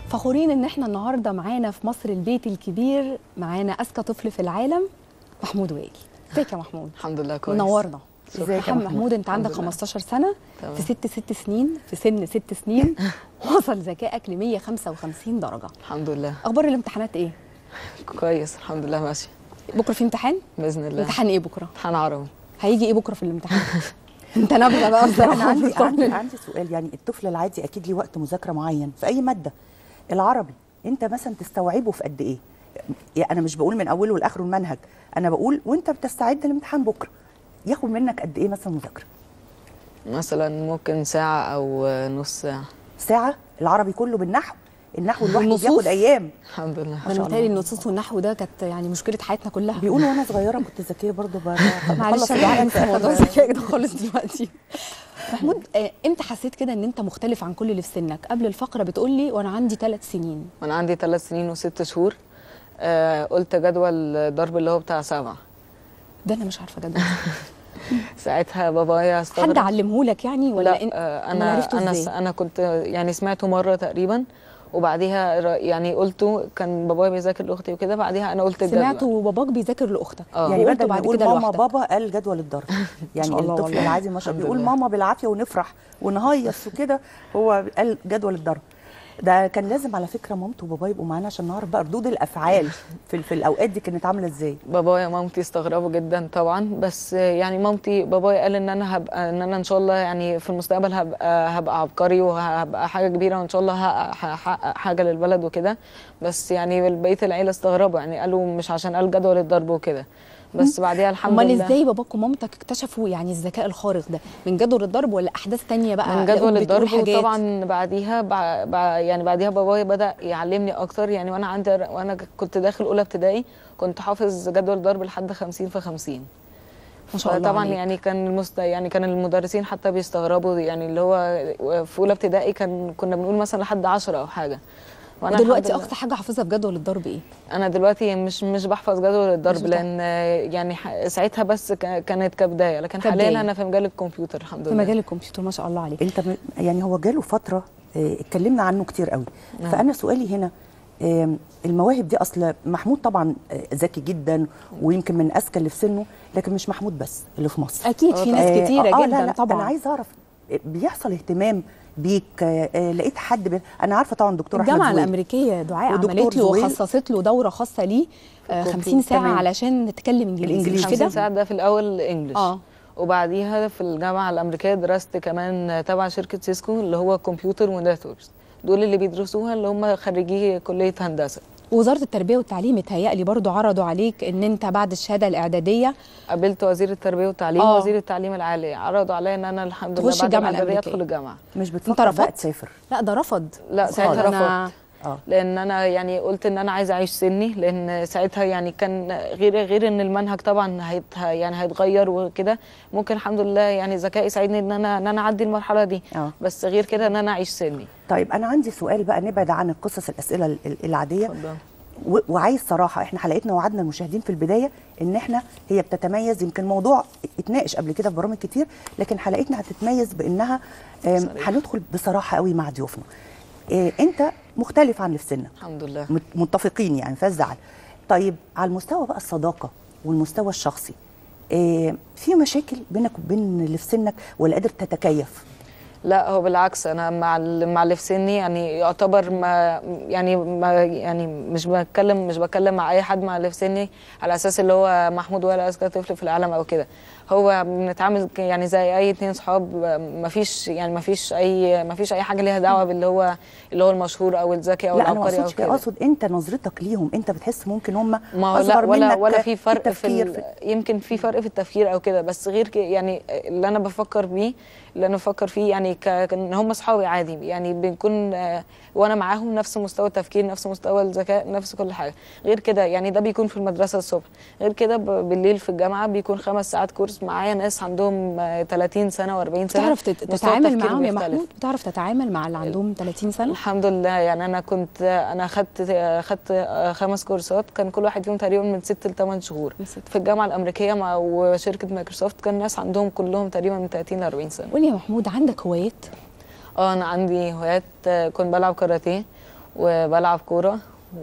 فخورين ان احنا النهارده معانا في مصر البيت الكبير معانا اذكى طفل في العالم محمود وائل ازيك يا محمود الحمد لله كويس منورنا ازيك يا محمد محمود؟ محمود انت عندك الحمد لله. 15 سنه تمام. في ست ست سنين في سن ست سنين وصل ذكائك ل 155 درجه الحمد لله اخبار الامتحانات ايه كويس الحمد لله ماشي بكره في امتحان باذن الله امتحان ايه بكره امتحان عربي هيجي ايه بكره في الامتحان انت نابغه بقى لا بصراحه انا عندي بتطمن. عندي عندي سؤال يعني الطفل العادي اكيد ليه وقت مذاكره معين في اي ماده العربي انت مثلا تستوعبه في قد ايه يعني انا مش بقول من اوله لاخره المنهج انا بقول وانت بتستعد للامتحان بكره ياخد منك قد ايه مثلا مذاكره مثلا ممكن ساعة أو نص ساعة ساعه العربي كله بالنحو النحو لوحده والنصوص؟ بياخد ايام الحمد لله انا متهيألي النصوص والنحو ده كانت يعني مشكله حياتنا كلها بيقولوا وانا صغيره كنت ذكيه برضه ب- معلش بخلص انا الامتحان انسى في موضوع آخر- الذكاء ده خالص دلوقتي محمود آه، امتى حسيت كده ان انت مختلف عن كل اللي في سنك قبل الفقره بتقول لي وانا عندي ثلاث سنين وأنا عندي ثلاث سنين وست شهور آه قلت جدول ضرب اللي هو بتاع سبعة ده انا مش عارفه جدول ساعتها بابايا استغرب حد علمهولك يعني ولا لا انت آه أمال أنا عرفته أنا إزاي؟ أنا كنت يعني سمعته مرة تقريبا وبعديها ر- يعني قلته كان بابايا بيذاكر لأختي وكده بعديها أنا قلت الجدول سمعت وباباك بيذاكر لاختك آه. يعني وقلت بدل ما بعد يقول كده ماما لوحدك. بابا قال جدول الضرب يعني شاء الله الطفل والله. العادي ما شاء الله الحمد بيقول لله. ماما بالعافيه ونفرح ونهيص وكده هو قال جدول الضرب ده كان لازم على فكره مامته وباباه يبقوا معانا عشان نعرف بقى ردود الافعال في, في الاوقات دي كانت عامله ازاي بابايا ومامتي استغربوا جدا طبعا بس يعني مامتي بابايا قال ان انا هبقى ان انا ان شاء الله يعني في المستقبل هبقى هبقى عبقري وهبقى حاجه كبيره وان شاء الله هحقق هحقق حاجه للبلد وكده بس يعني بقيه العيله استغربوا يعني قالوا مش عشان قال جدول الضرب وكده بس بعديها الحمد امال لله ازاي باباك ومامتك اكتشفوا يعني الذكاء الخارق ده من جدول الضرب ولا احداث تانية بقى من لقوك جدول بتقول الضرب حاجات؟ وطبعا بعديها بع... بع... يعني بعديها بابايا بدا يعلمني اكتر يعني وانا عندي وانا كنت داخل اولى ابتدائي كنت حافظ جدول ضرب لحد 50 في 50 ما شاء الله طبعا عليك. يعني كان المست... يعني كان المدرسين حتى بيستغربوا يعني اللي هو في اولى ابتدائي كان كنا بنقول مثلا لحد 10 او حاجه وانا ودلوقتي الحمد لله- اقصى حاجه حافظها في جدول الضرب ايه انا دلوقتي مش مش بحفظ جدول مش الضرب بتحفظ. لان يعني ح- ساعتها بس ك- كانت كبدايه لكن كبداية. حاليا انا في مجال الكمبيوتر الحمد في لله مجال الكمبيوتر ما شاء الله عليك انت م- يعني هو جاله فتره آه، اتكلمنا عنه كتير قوي نعم. فانا سؤالي هنا آم، المواهب دي اصل محمود طبعا آه، ذكي جدا ويمكن من اذكى اللي في سنه لكن مش محمود بس اللي في مصر اكيد في ناس آه، كتيره آه، جدا لا لا طبعا انا عايزه اعرف آه، بيحصل اهتمام بيك آه، آه، لقيت حد بي... انا عارفه طبعا دكتور احمد الجامعه زويل. الامريكيه دعاء ودكتور عملت له زويل. وخصصت له دوره خاصه ليه آه، في 50 ساعه تمام. علشان نتكلم انجليزي الإنجليزي. مش 50 كده ساعه ده في الاول انجلش اه وبعديها في الجامعه الامريكيه درست كمان تبع شركه سيسكو اللي هو كمبيوتر ونتوركس دول اللي بيدرسوها اللي هم خريجي كليه هندسه وزاره التربيه والتعليم اتهيألي برضو عرضوا عليك ان انت بعد الشهاده الاعداديه قابلت وزير التربيه والتعليم آه. ووزير التعليم العالي عرضوا عليا ان انا الحمد لله تخش بعد الجامعة الاعداديه الأمريكية. ادخل الجامعه مش انت بتفكر بقى رفضت؟ تسافر لا ده رفض لا ساعتها أنا- رفضت اه لان انا يعني قلت ان انا عايزه اعيش سني لان ساعتها يعني كان غير غير ان المنهج طبعا هيت يعني هيتغير وكده ممكن الحمد لله يعني ذكائي يساعدني ان انا ان انا اعدي المرحله دي اه بس غير كده ان انا اعيش سني طيب انا عندي سؤال بقى نبعد عن القصص الاسئله ال- ال- العاديه اتفضل و- وعايز صراحه احنا حلقتنا وعدنا المشاهدين في البدايه ان احنا هي بتتميز يمكن موضوع اتناقش قبل كده في برامج كتير لكن حلقتنا هتتميز بانها آم، صريح. هندخل بصراحه قوي مع ضيوفنا آه، انت مختلف عن اللي في سنك الحمد لله مت- متفقين يعني فيها زعل طيب على المستوى بقى الصداقه والمستوى الشخصي آه، في مشاكل بينك وبين اللي في سنك ولا قادر تتكيف لا هو بالعكس انا مع ال- مع اللي في سني يعني يعتبر ما يعني ما يعني مش بتكلم مش بتكلم مع اي حد مع اللي في سني على اساس اللي هو محمود ولا اذكى طفل في العالم او كده هو بنتعامل ك- يعني زي اي اتنين صحاب ما فيش يعني ما فيش اي ما فيش اي حاجه ليها دعوه باللي هو اللي هو المشهور او الذكي او لا انا ما العبقري او اقصدش كده كده اقصد انت نظرتك ليهم انت بتحس ممكن هم ما هو لا اصغر ولا منك ولا في فرق في, التفكير ال... يمكن في فرق في التفكير او كده بس غير كده يعني اللي انا بفكر بيه اللي انا بفكر فيه يعني ك... ان هم اصحابي عادي يعني بنكون آه، وانا معاهم نفس مستوى التفكير نفس مستوى الذكاء نفس كل حاجه غير كده يعني ده بيكون في المدرسه الصبح غير كده ب... بالليل في الجامعه بيكون خمس ساعات كورس معايا ناس عندهم آه، 30 سنه و40 سنه بتعرف تت- مستوى تتعامل التفكير معاهم يا بيختلف. محمود بتعرف تتعامل مع اللي عندهم 30 سنه الحمد لله يعني انا كنت انا خدت خدت خمس كورسات كان كل واحد فيهم تقريبا من ست لثمان شهور من ست. في الجامعه الامريكيه مع وشركه مايكروسوفت كان الناس عندهم كلهم تقريبا من 30 ل 40 سنه قول لي يا محمود عندك هوايات اه انا عندي هوايات كنت بلعب كاراتيه وبلعب كوره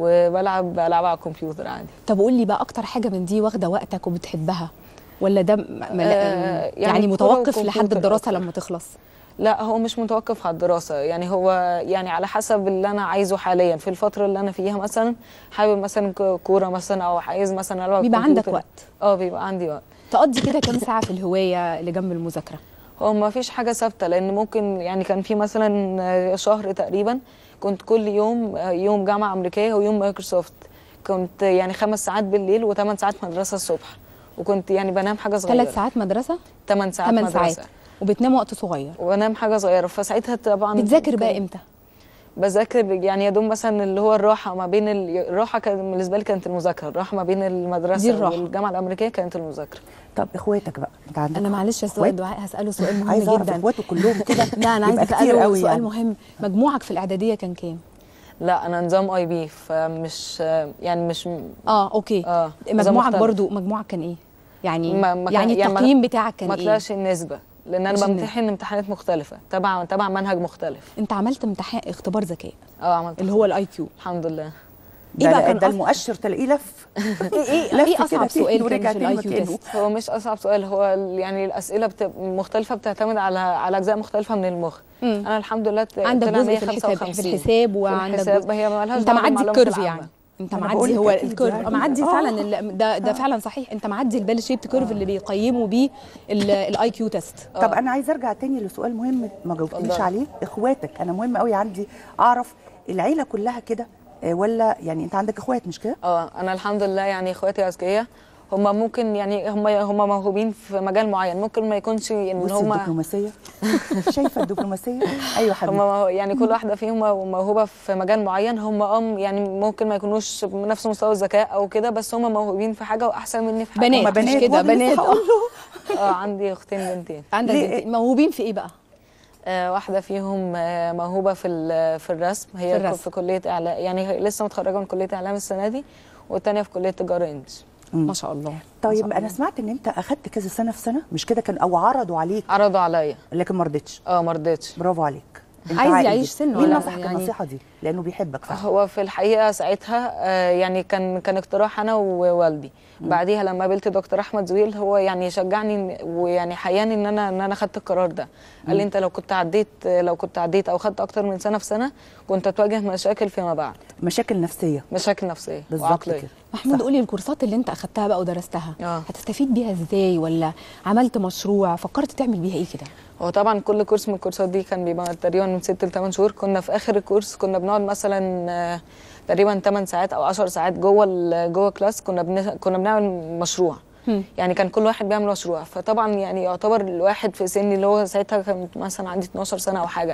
وبلعب العاب على الكمبيوتر عادي طب قول لي بقى اكتر حاجه من دي واخده وقتك وبتحبها ولا ده م- م- آه، يعني, يعني كورة متوقف لحد وكمبيوتر الدراسه أكتر. لما تخلص لا هو مش متوقف على الدراسة يعني هو يعني على حسب اللي أنا عايزه حاليا في الفترة اللي أنا فيها مثلا حابب مثلا ك- كورة مثلا أو عايز مثلا ألعب بيبقى عندك كمبيوتر. وقت. اه بيبقى عندي وقت تقضي كده كام ساعه في الهوايه اللي جنب المذاكره هو ما فيش حاجة ثابتة لأن ممكن يعني كان في مثلا شهر تقريبا كنت كل يوم يوم جامعة أمريكية ويوم مايكروسوفت كنت يعني خمس ساعات بالليل وثمان ساعات مدرسة الصبح وكنت يعني بنام حاجة صغيرة ثلاث ساعات مدرسه ثمان ساعات ثمان مدرسة ساعات وبتنام وقت صغير وانام حاجة صغيرة فساعتها طبعا بتذاكر بقى كان- امتى بذاكر يعني يا دوب مثلا اللي هو الراحه ما بين ال- الراحه كان بالنسبه لي كانت المذاكره الراحه ما بين دي المدرسه الراحة. والجامعه الامريكيه كانت المذاكره طب اخواتك بقى انت عندك انا معلش يا سؤال إخوات؟ دعاء هساله سؤال مهم عايزه اعرف جدا اخواته كلهم كده لا انا عايزه يبقى كتير اساله قوي سؤال يعني. مهم مجموعك في الاعداديه كان كام لا انا نظام اي بي فمش يعني مش اه اوكي اه نظام مجموعك مختلف. برضو مجموعك كان ايه يعني ما- ما كان- يعني يعني ما- التقييم بتاعك كان ما ايه طلعش النسبه لان مش انا النسبة. بمتحن امتحانات مختلفه تبع تبع منهج مختلف انت عملت امتحان اختبار ذكاء اه عملت اللي هو الاي كيو الحمد لله إيه ده, بقى كان ده أص- المؤشر تلاقيه لف ايه لف ايه كده اصعب تاني سؤال ورجع كان في تاني الاي كيو مكانه. تيست هو مش اصعب سؤال هو ال- يعني الاسئله بت... مختلفه بتعتمد على على اجزاء مختلفه من المخ مم. انا الحمد لله ت- عندك طلع جزء في الحساب في 155. الحساب في وعندك الحساب جزء هي مالهاش انت دعوة معدي بالمعلومات الكيرف العامة. يعني انت أنا معدي بقول هو لك أكيد الكيرف يعني. معدي آه. فعلا ال- ده ده فعلا صحيح انت معدي البال شيبت كيرف اللي بيقيموا بيه الاي كيو تيست طب انا عايزه ارجع تاني لسؤال مهم ما جاوبتنيش اتفضلي. عليه اخواتك انا مهم قوي عندي اعرف العيله كلها كده آه، ولا يعني انت عندك اخوات مش كده اه انا الحمد لله يعني اخواتي اذكياء هم ممكن يعني هم هم موهوبين في مجال معين ممكن ما يكونش ان بصي هم الدبلوماسيه شايفه الدبلوماسيه ايوه هم حبيبي مو- يعني كل واحده فيهم موهوبه في مجال معين هم اه يعني ممكن ما يكونوش بنفس مستوى الذكاء او كده بس هم موهوبين في حاجه واحسن مني في حاجه بنات هما مش بنات كده وأنا لسه بنات هقول اه عندي اختين بنتين عندك ليه؟ بنتين. موهوبين في ايه بقى آه، واحده فيهم آه، موهوبه في ال- في الرسم هي في في, الرسم. في كليه اعلام يعني هي لسه متخرجه من كليه اعلام السنه دي والتانيه في كليه تجاره انجلش ما شاء الله ما طيب شاء انا الله. سمعت ان انت اخدت كذا سنه في سنه مش كده كان او عرضوا عليك عرضوا عليا لكن ما رضيتش اه ما رضيتش برافو عليك انت عايز عاقل يعيش جدا. سنه مين ولا نصحك يعني- النصيحه دي لانه بيحبك فعلا هو في الحقيقه ساعتها آه، يعني كان كان اقتراح انا ووالدي بعديها لما قابلت دكتور احمد زويل هو يعني شجعني إن- ويعني حياني ان انا ان انا خدت القرار ده قال لي انت لو كنت عديت لو كنت عديت او خدت اكتر من سنه في سنه كنت هتواجه مشاكل فيما بعد مشاكل نفسيه مشاكل نفسيه بالظبط وعقليه كده محمود صح. قولي الكورسات اللي انت اخدتها بقى ودرستها آه. هتستفيد بيها ازاي ولا عملت مشروع فكرت تعمل بيها ايه كده هو طبعا كل كورس من الكورسات دي كان بيبقى تقريبا من 6 ل 8 شهور كنا في اخر الكورس كنا بنقعد مثلا آه، تقريبا 8 ساعات او 10 ساعات جوه ال- جوه كلاس كنا بن... كنا بنعمل مشروع هم. يعني كان كل واحد بيعمل مشروع فطبعا يعني يعتبر الواحد في سني اللي هو ساعتها كان مثلا عندي 12 سنه او حاجه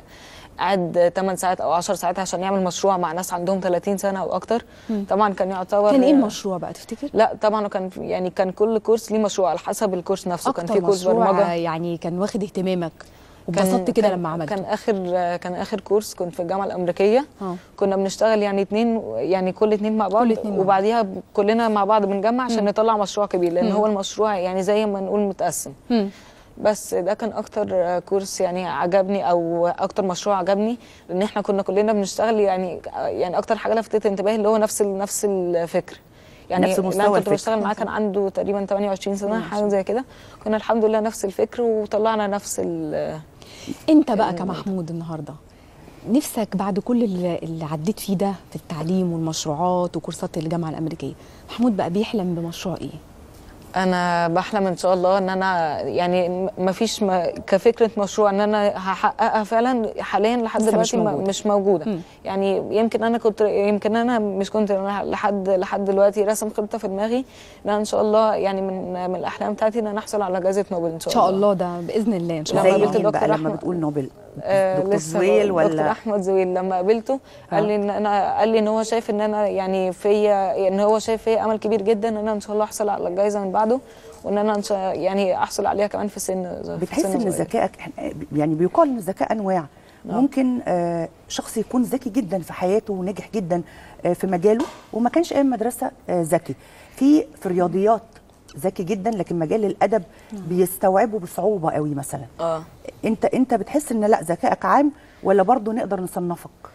قعد 8 ساعات او 10 ساعات عشان يعمل مشروع مع ناس عندهم 30 سنه او اكتر طبعا كان يعتبر كان ايه المشروع بقى تفتكر لا طبعا كان يعني كان كل كورس ليه مشروع على حسب الكورس نفسه كان اكتر في كورس مشروع برمجه يعني كان واخد اهتمامك كان- واتبسطت كده كان- لما عملته كان اخر كان اخر كورس كنت في الجامعه الامريكيه اه كنا بنشتغل يعني اتنين يعني كل اتنين مع بعض كل اتنين مع بعض. وبعديها ب- كلنا مع بعض بنجمع عشان مم. نطلع مشروع كبير لان مم. هو المشروع يعني زي ما نقول متقسم هم. بس ده كان اكتر آه، كورس يعني عجبني او اكتر مشروع عجبني لان احنا كنا كلنا بنشتغل يعني يعني اكتر حاجه لفتت انتباهي اللي هو نفس ال- نفس الفكر يعني نفس اللي مستوى انا كنت الفكر. بشتغل معاه كان عنده تقريبا 28 سنه حاجه زي كده كنا الحمد لله نفس الفكر وطلعنا نفس ال انت بقى كمحمود النهارده نفسك بعد كل اللي, اللي عديت فيه ده في التعليم والمشروعات وكورسات الجامعه الامريكيه محمود بقى بيحلم بمشروع ايه انا بحلم ان شاء الله ان انا يعني ما فيش ما كفكره مشروع ان انا هحققها فعلا حاليا لحد لسه دلوقتي مش ما- موجودة. مش موجوده مم. يعني يمكن انا كنت يمكن انا مش كنت أنا لحد لحد دلوقتي راسم خطه في دماغي ان انا ان شاء الله يعني من من الاحلام بتاعتي ان انا احصل على جائزه نوبل ان ان شاء, شاء الله ده باذن الله ان شاء لما زي الله قابلت مين بقى دكتور لما أحمد- بتقول نوبل آه دكتور لسه زويل دكتور ولا احمد زويل لما قابلته قال آه. لي ان انا قال لي ان هو شايف ان انا يعني فيا ان هو شايف فيا امل كبير جدا ان انا ان شاء الله احصل على الجائزه من بعده وان انا إن شاء يعني احصل عليها كمان في سن في بتحس سن ان صغير. ذكائك يعني بيقال ان الذكاء انواع ممكن آه، شخص يكون ذكي جدا في حياته ونجح جدا آه، في مجاله وما كانش ايام مدرسه آه، ذكي في في الرياضيات ذكي جدا لكن مجال الادب بيستوعبه بصعوبه قوي مثلا اه انت انت بتحس ان لا ذكائك عام ولا برضه نقدر نصنفك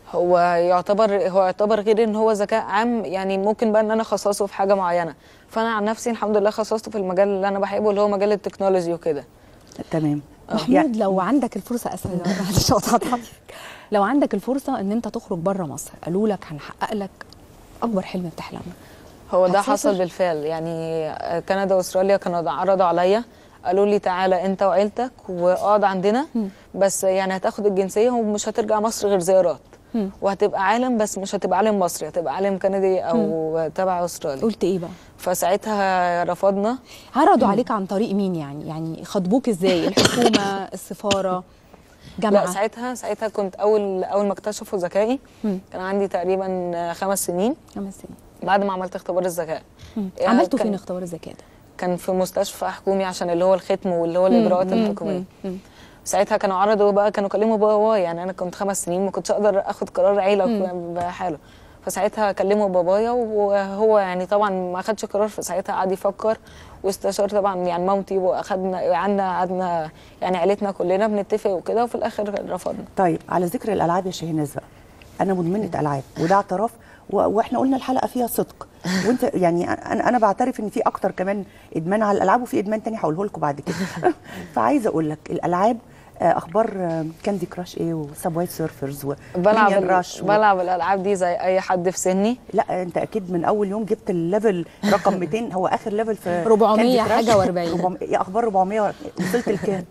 هو يعتبر هو يعتبر غير ان هو ذكاء عام يعني ممكن بقى ان انا اخصصه في حاجه معينه فانا عن نفسي الحمد لله خصصته في المجال اللي انا بحبه اللي هو مجال التكنولوجي وكده تمام محمود لو عندك الفرصه اسفه معلش قطعت حضرتك. لو عندك الفرصه ان انت تخرج بره مصر قالوا لك هنحقق لك اكبر حلم بتحلمه هو ده هتسافر؟ حصل بالفعل يعني كندا واستراليا كانوا عرضوا عليا قالوا لي تعالى انت وعيلتك واقعد عندنا بس يعني هتاخد الجنسيه ومش هترجع مصر غير زيارات مم. وهتبقى عالم بس مش هتبقى عالم مصري هتبقى عالم كندي او تبع استراليا قلت ايه بقى فساعتها رفضنا عرضوا عليك عن طريق مين يعني يعني خطبوك ازاي الحكومه السفاره جامعه لا ساعتها ساعتها كنت اول اول ما اكتشفوا ذكائي مم. كان عندي تقريبا خمس سنين خمس سنين بعد ما عملت اختبار الذكاء مم. يعني عملتوا كان- فين اختبار الذكاء ده كان في مستشفى حكومي عشان اللي هو الختم واللي هو الاجراءات مم. الحكوميه مم. مم. ساعتها كانوا عرضوا بقى كانوا كلموا بابايا يعني انا كنت خمس سنين ما كنتش اقدر اخد قرار عيله بحاله فساعتها كلموا بابايا وهو يعني طبعا ما اخدش قرار فساعتها قعد يفكر واستشار طبعا يعني مامتي واخدنا قعدنا قعدنا يعني عيلتنا كلنا بنتفق وكده وفي الاخر رفضنا طيب على ذكر الالعاب يا شاهناز بقى انا مدمنه العاب وده اعتراف و... واحنا قلنا الحلقه فيها صدق وانت يعني انا انا بعترف ان في اكتر كمان ادمان على الالعاب وفي ادمان تاني هقوله لكم بعد كده فعايزه اقول لك الالعاب آه، اخبار كاندي كراش ايه وسبواي سيرفرز بلعب ومينيون ال- راش و... بلعب الالعاب دي زي اي حد في سني لا انت اكيد من اول يوم جبت الليفل رقم 200 هو اخر ليفل في 400 Candy Crush. حاجة و40. 400 ايه اخبار 400 وصلت لكام؟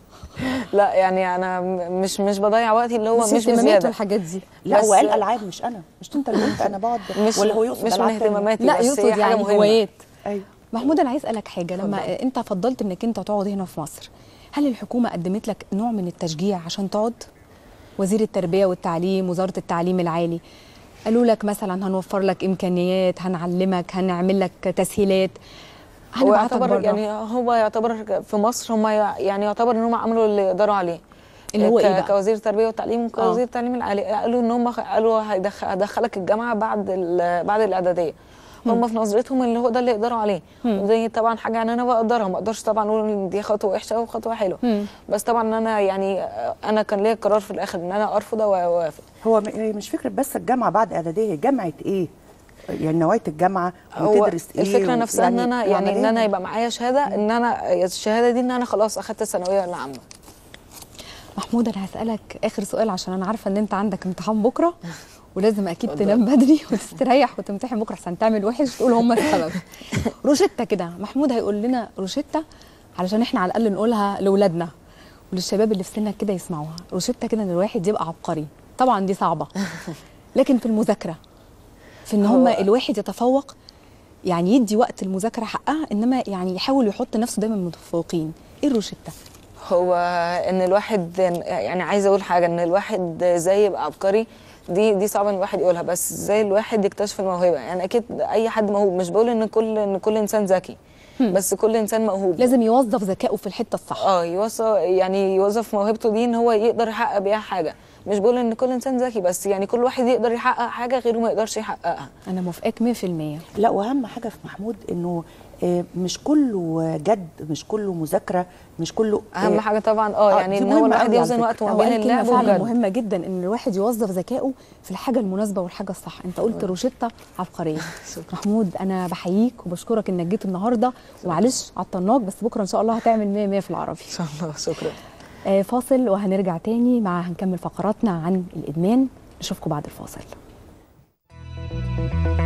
لا يعني انا م- مش مش بضيع وقتي اللي هو مش مش اهتمامات بزياده والحاجات دي لا بس- هو قال العاب مش انا مش انت اللي قلت انا بقعد مش ولا هو يقصد مش من ألعاب تانية؟ اهتماماتي لا بس يقصد هي حاجه يعني مهمه هوايات ايوه محمود انا عايز اسالك حاجه لما انت فضلت انك انت تقعد هنا في مصر هل الحكومه قدمت لك نوع من التشجيع عشان تقعد وزير التربيه والتعليم وزاره التعليم العالي قالوا لك مثلا هنوفر لك امكانيات هنعلمك هنعمل لك تسهيلات هو هنبعتك يعتبر بره. يعني هو يعتبر في مصر هم يعني يعتبر ان هم عملوا اللي يقدروا عليه اللي هو ك- إيه بقى؟ كوزير التربيه والتعليم وكوزير التعليم العالي قالوا ان هم قالوا هيدخ- هدخلك الجامعه بعد ال- بعد الاعداديه هم في نظرتهم اللي هو ده اللي يقدروا عليه ودي طبعا حاجه يعني انا بقدرها ما اقدرش طبعا اقول ان دي خطوه وحشه وخطوه حلوه مم. بس طبعا انا يعني انا كان ليا القرار في الاخر ان انا ارفض واوافق هو م- هي مش فكره بس الجامعه بعد اعداديه جامعه ايه؟ يعني نوعيه الجامعه هو وتدرس ايه الفكره و- نفسها ان انا يعني ان العملية انا يبقى معايا شهاده ان انا الشهاده دي ان انا خلاص اخدت الثانويه العامه محمود انا هسالك اخر سؤال عشان انا عارفه ان انت عندك امتحان بكره ولازم اكيد تنام بدري وتستريح وتمتحن بكره عشان تعمل وحش تقول هم السبب روشته كده محمود هيقول لنا روشته علشان احنا على الاقل نقولها لاولادنا وللشباب اللي في سنك كده يسمعوها روشته كده ان الواحد يبقى عبقري طبعا دي صعبه لكن في المذاكره في ان هم هو- الواحد يتفوق يعني يدي وقت المذاكره حقها انما يعني يحاول يحط نفسه دايما متفوقين ايه الروشته هو ان الواحد يعني عايزه اقول حاجه ان الواحد ازاي يبقى عبقري دي دي صعب ان الواحد يقولها بس ازاي الواحد يكتشف الموهبه يعني اكيد اي حد موهوب مش بقول ان كل ان كل انسان ذكي بس كل انسان موهوب لازم يوظف ذكائه في الحته الصح اه يوظف يعني يوظف موهبته دي ان هو يقدر يحقق بيها حاجه مش بقول ان كل انسان ذكي بس يعني كل واحد يقدر يحقق حاجه غيره ما يقدرش يحققها انا موافقاك 100% لا واهم حاجه في محمود انه آه، مش كله جد مش كله مذاكره مش كله اهم آه، حاجه طبعا اه يعني دي ان هو مهمة الواحد أوي على يوزن فكرة. وقته ما هو بين قال كلمه اللعب فعلا والجد مهمه جدا ان الواحد يوظف ذكائه في الحاجه المناسبه والحاجه الصح انت قلت روشته عبقريه محمود انا بحييك وبشكرك انك جيت النهارده ومعلش عطلناك بس بكره ان شاء الله هتعمل 100 100 في العربي ان شاء الله شكرا آه فاصل وهنرجع تاني مع هنكمل فقراتنا عن الادمان نشوفكم بعد الفاصل